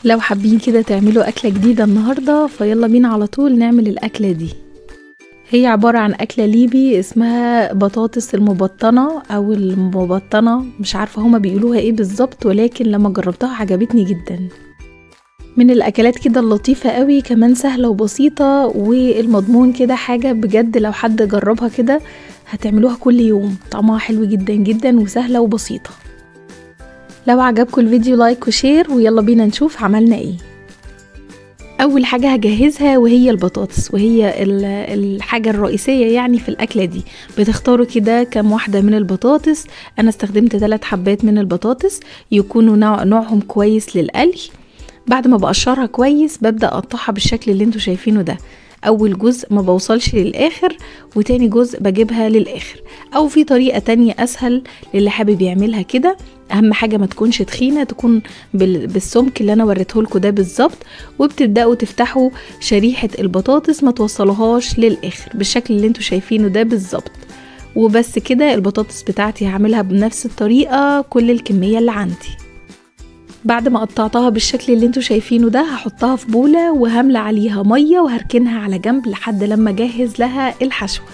لو حابين كده تعملوا أكلة جديدة النهاردة فيلا بينا على طول نعمل الأكلة دي هي عبارة عن أكلة ليبي اسمها بطاطس المبطنة أو المبطنة مش عارفة هما بيقولوها ايه بالظبط ولكن لما جربتها عجبتني جدا من الأكلات كده اللطيفة قوي كمان سهلة وبسيطة والمضمون كده حاجة بجد لو حد جربها كده هتعملوها كل يوم طعمها حلو جدا جدا وسهلة وبسيطة لو عجبكم الفيديو لايك وشير ويلا بينا نشوف عملنا ايه اول حاجه هجهزها وهي البطاطس وهي الحاجه الرئيسيه يعني في الاكله دي بتختاروا كده كام واحده من البطاطس انا استخدمت ثلاث حبات من البطاطس يكونوا نوع نوعهم كويس للقلي بعد ما بقشرها كويس ببدا اقطعها بالشكل اللي انتوا شايفينه ده اول جزء ما بوصلش للاخر وتاني جزء بجيبها للاخر او في طريقه تانية اسهل للي حابب يعملها كده اهم حاجه ما تكونش تخينه تكون بالسمك اللي انا وريته لكم ده بالظبط وبتبداوا تفتحوا شريحه البطاطس ما توصلوهاش للاخر بالشكل اللي انتوا شايفينه ده بالظبط وبس كده البطاطس بتاعتي هعملها بنفس الطريقه كل الكميه اللي عندي بعد ما قطعتها بالشكل اللي انتوا شايفينه ده هحطها في بولة وهملى عليها مية وهركنها على جنب لحد لما اجهز لها الحشوة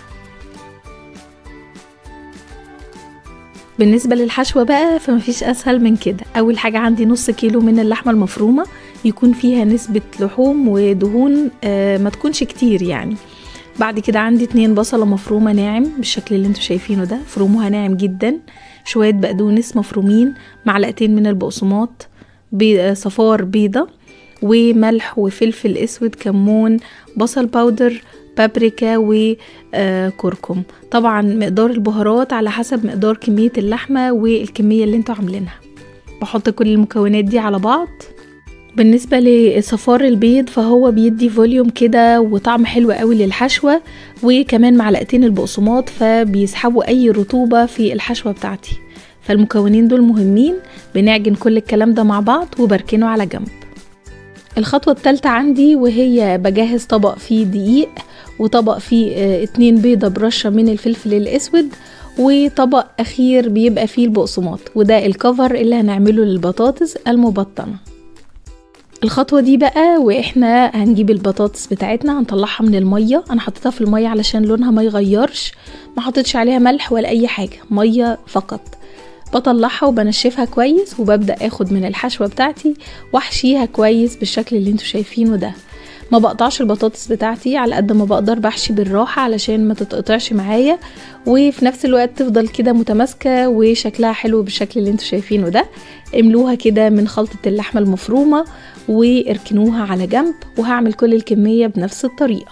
بالنسبة للحشوة بقى فمفيش أسهل من كده أول حاجة عندي نص كيلو من اللحمة المفرومة يكون فيها نسبة لحوم ودهون آه ما تكونش كتير يعني بعد كده عندي اتنين بصلة مفرومة ناعم بالشكل اللي انتوا شايفينه ده فروموها ناعم جدا شوية بقدونس مفرومين معلقتين من البقسماط بي صفار بيضة وملح وفلفل اسود كمون بصل باودر بابريكا وكركم طبعا مقدار البهارات على حسب مقدار كمية اللحمة والكمية اللي انتوا عاملينها بحط كل المكونات دي على بعض بالنسبة لصفار البيض فهو بيدي فوليوم كده وطعم حلو قوي للحشوة وكمان معلقتين البقسماط فبيسحبوا اي رطوبة في الحشوة بتاعتي فالمكونين دول مهمين بنعجن كل الكلام ده مع بعض وبركنه على جنب الخطوة التالتة عندي وهي بجهز طبق فيه دقيق وطبق فيه اتنين بيضة برشة من الفلفل الأسود وطبق أخير بيبقى فيه البقسماط وده الكفر اللي هنعمله للبطاطس المبطنة الخطوة دي بقى واحنا هنجيب البطاطس بتاعتنا هنطلعها من المية انا حطيتها في المية علشان لونها ما يغيرش ما حطيتش عليها ملح ولا اي حاجة مية فقط بطلعها وبنشفها كويس وببدأ اخد من الحشوة بتاعتي واحشيها كويس بالشكل اللي انتوا شايفينه ده ما بقطعش البطاطس بتاعتي على قد ما بقدر بحشي بالراحة علشان ما تتقطعش معايا وفي نفس الوقت تفضل كده متماسكة وشكلها حلو بالشكل اللي انتوا شايفينه ده املوها كده من خلطة اللحمة المفرومة واركنوها على جنب وهعمل كل الكمية بنفس الطريقة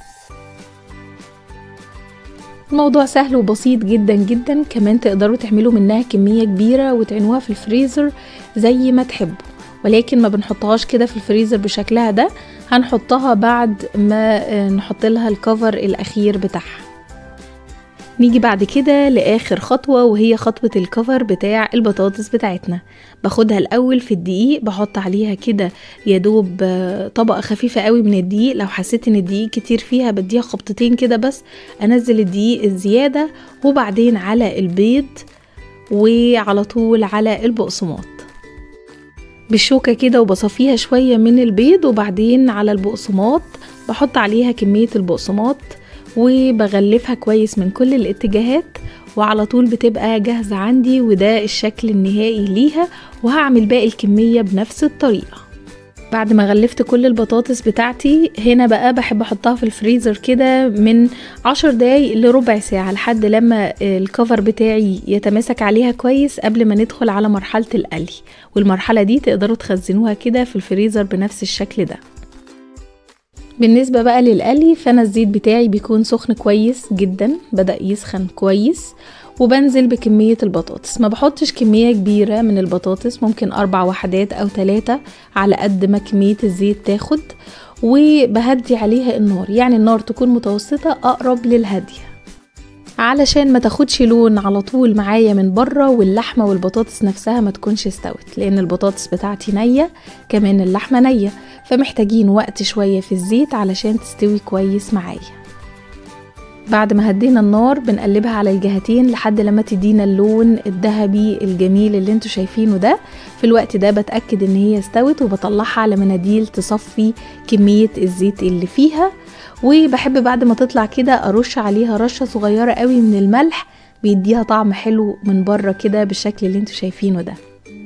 الموضوع سهل وبسيط جدا جدا كمان تقدروا تعملوا منها كمية كبيرة وتعينوها في الفريزر زي ما تحبوا ولكن ما بنحطهاش كده في الفريزر بشكلها ده هنحطها بعد ما نحط لها الكفر الاخير بتاعها نيجي بعد كده لاخر خطوه وهي خطوه الكفر بتاع البطاطس بتاعتنا باخدها الاول في الدقيق بحط عليها كده يا دوب طبقه خفيفه قوي من الدقيق لو حسيت ان الدقيق كتير فيها بديها خبطتين كده بس انزل الدقيق الزياده وبعدين على البيض وعلى طول على البقسماط بالشوكة كده وبصفيها شوية من البيض وبعدين على البقسماط بحط عليها كمية البقسماط وبغلفها كويس من كل الاتجاهات وعلى طول بتبقى جاهزة عندي وده الشكل النهائي ليها وهعمل باقي الكمية بنفس الطريقة بعد ما غلفت كل البطاطس بتاعتي هنا بقى بحب احطها في الفريزر كده من عشر دقايق لربع ساعة لحد لما الكفر بتاعي يتماسك عليها كويس قبل ما ندخل على مرحلة القلي والمرحلة دي تقدروا تخزنوها كده في الفريزر بنفس الشكل ده بالنسبة بقى للقلي فأنا الزيت بتاعي بيكون سخن كويس جدا بدأ يسخن كويس وبنزل بكمية البطاطس ما بحطش كمية كبيرة من البطاطس ممكن أربع وحدات أو ثلاثة على قد ما كمية الزيت تاخد وبهدي عليها النار يعني النار تكون متوسطة أقرب للهادية علشان ما تاخدش لون على طول معايا من بره واللحمة والبطاطس نفسها ما تكونش استوت لأن البطاطس بتاعتي نية كمان اللحمة نية فمحتاجين وقت شوية في الزيت علشان تستوي كويس معايا بعد ما هدينا النار بنقلبها على الجهتين لحد لما تدينا اللون الذهبي الجميل اللي انتوا شايفينه ده في الوقت ده بتأكد ان هي استوت وبطلعها على مناديل تصفي كمية الزيت اللي فيها وبحب بعد ما تطلع كده ارش عليها رشة صغيرة قوي من الملح بيديها طعم حلو من بره كده بالشكل اللي انتوا شايفينه ده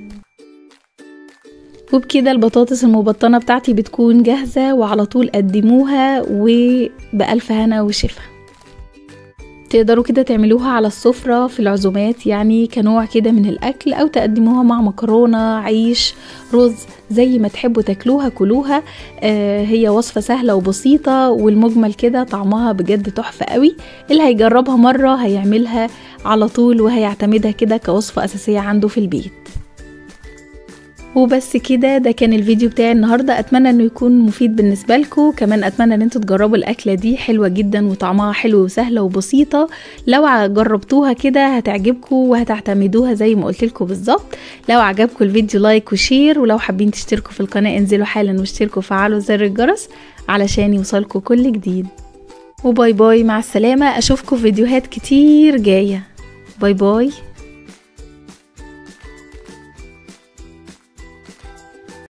وبكده البطاطس المبطنة بتاعتي بتكون جاهزة وعلى طول قدموها وبألف هنا وشفا تقدروا كده تعملوها على السفرة في العزومات يعني كنوع كده من الأكل أو تقدموها مع مكرونة عيش رز زي ما تحبوا تاكلوها كلوها آه هي وصفة سهلة وبسيطة والمجمل كده طعمها بجد تحفة قوي اللي هيجربها مرة هيعملها على طول وهيعتمدها كده كوصفة أساسية عنده في البيت وبس كده ده كان الفيديو بتاعي النهارده اتمنى انه يكون مفيد بالنسبه لكم كمان اتمنى ان انتوا تجربوا الاكله دي حلوه جدا وطعمها حلو وسهله وبسيطه لو جربتوها كده هتعجبكم وهتعتمدوها زي ما قلت لكم بالظبط لو عجبكم الفيديو لايك وشير ولو حابين تشتركوا في القناه انزلوا حالا واشتركوا وفعلوا زر الجرس علشان يوصلكم كل جديد وباي باي مع السلامه اشوفكم في فيديوهات كتير جايه باي باي